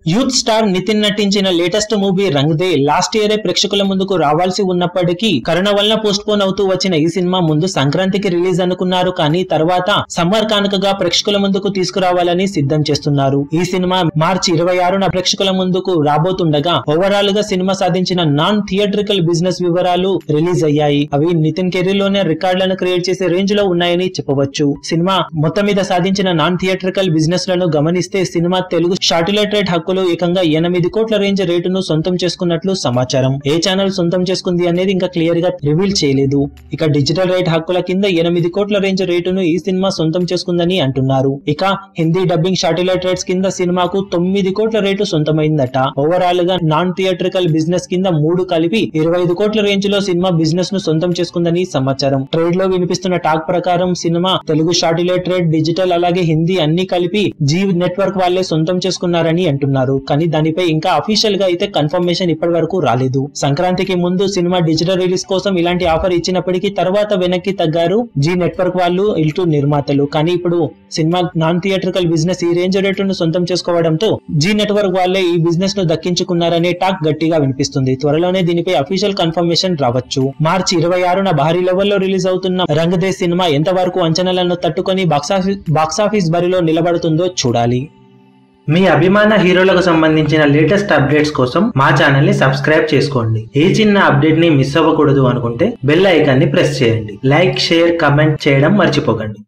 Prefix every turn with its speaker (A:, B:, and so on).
A: youth star Nithin నటించిన latest movie Rang De last ఇయరే ప్రేక్షకుల ముందుకు రావాల్సి ఉన్నప్పటికీ కరోనా వలన పోస్ట్ పోన్ అవుతూ వచ్చిన ఈ సినిమా ముందు సంక్రాంతికి రిలీజ్ అనుకున్నారు కానీ తర్వాత సమ్మర్ కానుకగా ప్రేక్షకుల ముందుకు తీసుకురావాలని సిద్ధం చేస్తున్నారు ఈ సినిమా మార్చి ఇరవై ఆరున ప్రేక్షకుల ముందుకు రాబోతుండగా ఓవరాల్ గా సినిమా సాధించిన నాన్ థియేట్రికల్ బిజినెస్ వివరాలు రిలీజ్ అయ్యాయి అవి నితిన్ కెరీర్ లోనే రికార్డులను క్రియేట్ చేసే రేంజ్ లో ఉన్నాయని చెప్పవచ్చు సినిమా మొత్తం మీద సాధించిన నాన్ థియేట్రికల్ బిజినెస్ లను గమనిస్తే సినిమా తెలుగు శాటిలైట్ రేట్ హక్కులు ఏకంగా ఎనిమిది కోట్ల రేంజ్ రేటును సొంతం చేసుకున్నట్లు సమాచారం ఏ ఛానల్ సొంతం చేసుకుంది అనేది ఇంకా క్లియర్ గా రివీల్ చేయలేదు ఇక డిజిటల్ రైట్ హక్కుల కింద ఎనిమిది కోట్ల రేంజ్ రేటును ఈ సినిమా సొంతం చేసుకుందని అంటున్నారు ఇక హిందీ డబ్బింగ్ శాటిలైట్ రైట్స్ కింద సినిమాకు తొమ్మిది కోట్ల రేటు సొంతమైందట ఓవరాల్ గా నాన్ థియేట్రికల్ బిజినెస్ కింద మూడు కలిపి ఇరవై ఐదు కోట్ల రేంజ్ లో సినిమా బిజినెస్ ను సొంతం చేసుకుందని సమాచారం ట్రేడ్ లో వినిపిస్తున్న టాక్ ప్రకారం సినిమా తెలుగు శాటిలైట్ రేట్ డిజిటల్ అలాగే హిందీ అన్ని కలిపి జీ నెట్వర్క్ వాళ్ళే సొంతం చేసుకున్నారని అంటున్నారు కానీ దానిపై ఇంకా అఫీషియల్ గా అయితే కన్ఫర్మేషన్ ఇప్పటి వరకు రాలేదు సంక్రాంతికి ముందు సినిమా డిజిటల్ రిలీజ్ కోసం ఇలాంటి ఆఫర్ ఇచ్చినప్పటికీ తర్వాత వెనక్కి తగ్గారు జీ నెట్వర్క్ వాళ్ళు ఇల్టు నిర్మాతలు కానీ ఇప్పుడు సినిమా నాన్ థియేట్రికల్ బిజినెస్ ఈ రేంజ్ రేటును సొంతం చేసుకోవడంతో జీ నెట్వర్క్ వాళ్ళే ఈ బిజినెస్ ను దక్కించుకున్నారనే టాక్ గట్టిగా వినిపిస్తుంది త్వరలోనే దీనిపై అఫీషియల్ కన్ఫర్మేషన్ రావచ్చు మార్చి ఇరవై ఆరున భారీ లెవెల్లో రిలీజ్ అవుతున్న రంగ్ దే సినిమా ఎంతవరకు అంచనాలను తట్టుకొని బాక్సాఫీస్ బాక్సాఫీస్ బరిలో నిలబడుతుందో చూడాలి
B: మీ అభిమాన హీరోలకు సంబంధించిన లేటెస్ట్ అప్డేట్స్ కోసం మా ఛానల్ ని సబ్స్క్రైబ్ చేసుకోండి ఏ చిన్న అప్డేట్ ని మిస్ అవ్వకూడదు అనుకుంటే బెల్ ఐకాన్ ని ప్రెస్ చేయండి లైక్ షేర్ కమెంట్ చేయడం మర్చిపోకండి